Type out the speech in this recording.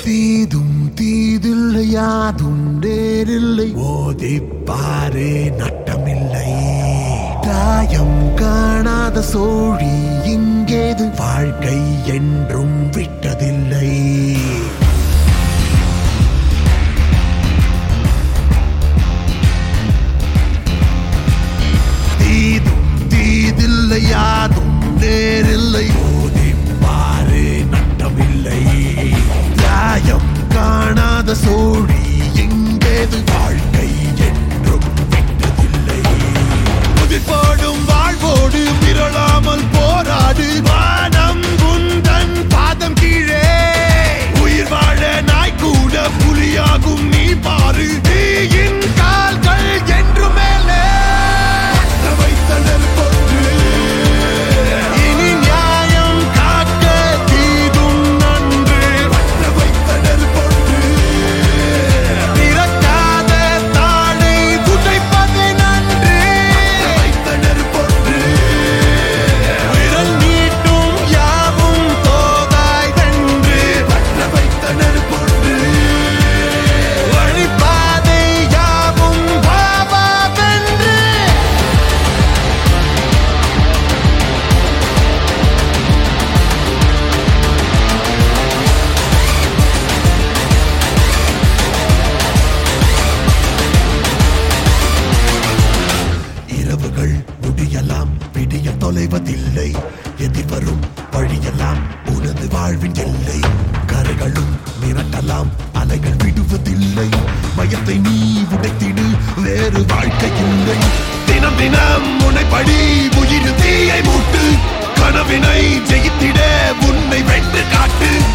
தீதும் தீதில்லை யாதும் நேரில்லை ஓதிப்பாரே நட்டமில்லை தாயம் காணாத சோழி இங்கேது வாழ்க்கை என்றும் விட்டதில்லை தீதும் தீதில்லை யாதும் நேரில்லை ஓதிப்பாரு நட்டமில்லை நியாயம் காணாத சோழி எங்கேது வாழ்க்கை என்றும் விட்டதில்லை புதிர் போடும் வாழ்வோடு மிரளாமல் போராடு வானம் குந்தன் பாதம் கீழே உயிர் வாழ நாய் கூட புலியாகும் நீ பாரு தீயின் கால்கள் என்று மேலே பற்ற வைத்தனர் கொன்று இனி நியாயம் காக்க தீதும் நன்று பற்ற வைத்தனர் கொன்று திறக்காத தாளை புதைப்பது நன்று வைத்தனர் கொன்று விரல் நீட்டும் யாவும் தோதாய் வென்று பற்ற வைத்தனர் கொன்று வழிபாதை யாவும் பாபா வென்று இரவுகள் முடியலாம் விடிய தொலைவதில்லை எதிர்வரும் வழியெல்லாம் உனது வாழ்வின் எல்லை கரைகளும் மிரட்டலாம் அலைகள் விடுவதில்லை பயத்தை நீ உடைத்திடு வேறு வாழ்க்கை இல்லை தினம் தினம் முனைப்படி உயிர் தீயை மூட்டு கனவினை ஜெயித்திட உன்னை வென்று காட்டு